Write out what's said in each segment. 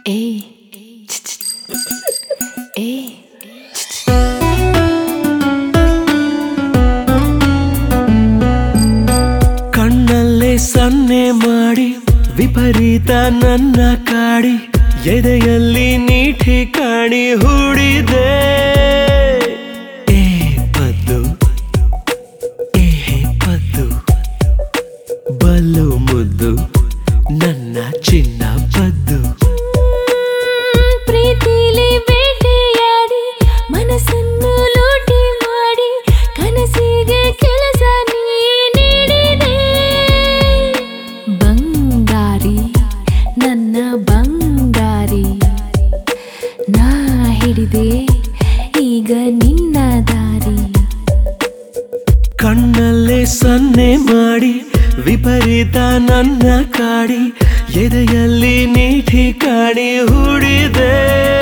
Ey. Ey. ಕಣ್ಣಲ್ಲೇ ಸನ್ನೆ ಮಾಡಿ ವಿಪರೀತ ನನ್ನ ಕಾಡಿ ಎದೆಯಲ್ಲಿ ನೀಠಿ ಕಾಣಿ ಹೂಡಿದೆ ಏ ಪದ್ದು ಏ ಪದ್ದು ಬಲು ಮುದ್ದು ನನ್ನ ಚಿನ್ನ ಪದ್ದು ಪ್ರೀತಿಲಿ ಬೇಟೆಯಾಡಿ ಮನಸ್ಸನ್ನು ಲೂಟಿ ಮಾಡಿ ಕನಸಿಗೆ ಕೆಲಸ ನೀ ನೀಡಿದೆ ಬಂಗಾರಿ ನನ್ನ ಬಂಗಾರಿ ನಾ ಹಿಡಿದೆ ಈಗ ನಿನ್ನ ದಾರಿ ಕಣ್ಣಲ್ಲೇ ಸನ್ನೆ ಮಾಡಿ ವಿಪರೀತ ನನ್ನ ಕಾಡಿ ಎದೆಯಲ್ಲಿ ನೀಠಿ ಕಾಣಿ ಹೂಡಿದೆ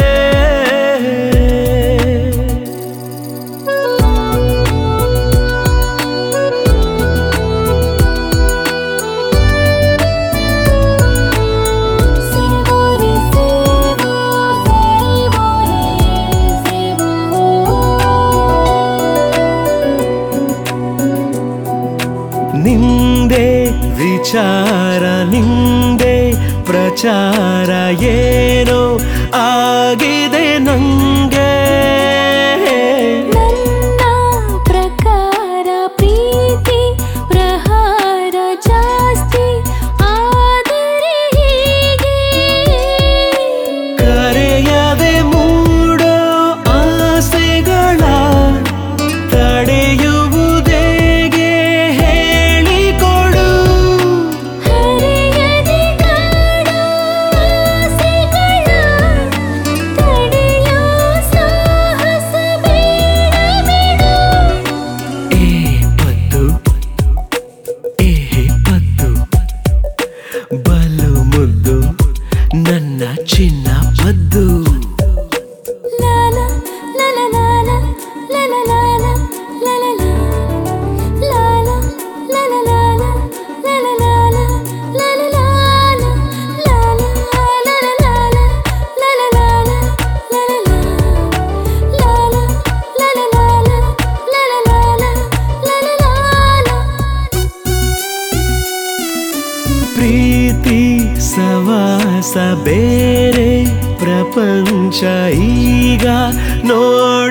ಸೇವೋರೆ ಸೇವೋ ಸೇವೋರೆ ಸೇವೋ ನಿಂದೆ ವಿಚಾರ ನಿಂದೆ ಪ್ರಚಾರ ಏನೋ ಆಗಿದೆ ನಂಗೆ ನನ್ನ ಪ್ರಕಾರ ಪ್ರೀತಿ ಪ್ರಹಾರ ಜಾಸ್ತಿ ಆದರೆ ಹೀಗೆ ಕರೆಯದೆ ಮೂಡೋ ಆಸೆಗಳ ತಡೆಯುವುದೇಗೆ ಹೇಳಿಕೊಡು ಹರೆಯದೆ ಕಾಡೋ ಆಸೆಗಳ ತಡೆಯೋ ಸಾಹಸ ಬೇಡ ಬಿಡು ಏ ಪದ್ದು ಏ ಪದ್ದು ಬಲು ಮುದ್ದು ನನ್ನ ಚಿನ್ನ ಪದ್ದು ಲಾಲ ಲಲ ಲಾಲ ಲಲ ಲಾಲ ಲಲ ಲಾಲ ಲಾಲ ಲಲ ಲಾಲ ಲಲ ಲಾಲ ಲಲ ಲಾಲ ಲಾಲ ಲಲ ಲಾಲ ಲಲ ಲಾಲ ಲಲ ಲಾಲ ಲಲ ಲಾಲ ಲಲ ಲಾಲ ಲಲ ಲಾಲ ಪ್ರೀತಿ ಸವಾಸ ಬೇರೆ ಪ್ರಪಂಚ ಈಗ ನೋಡ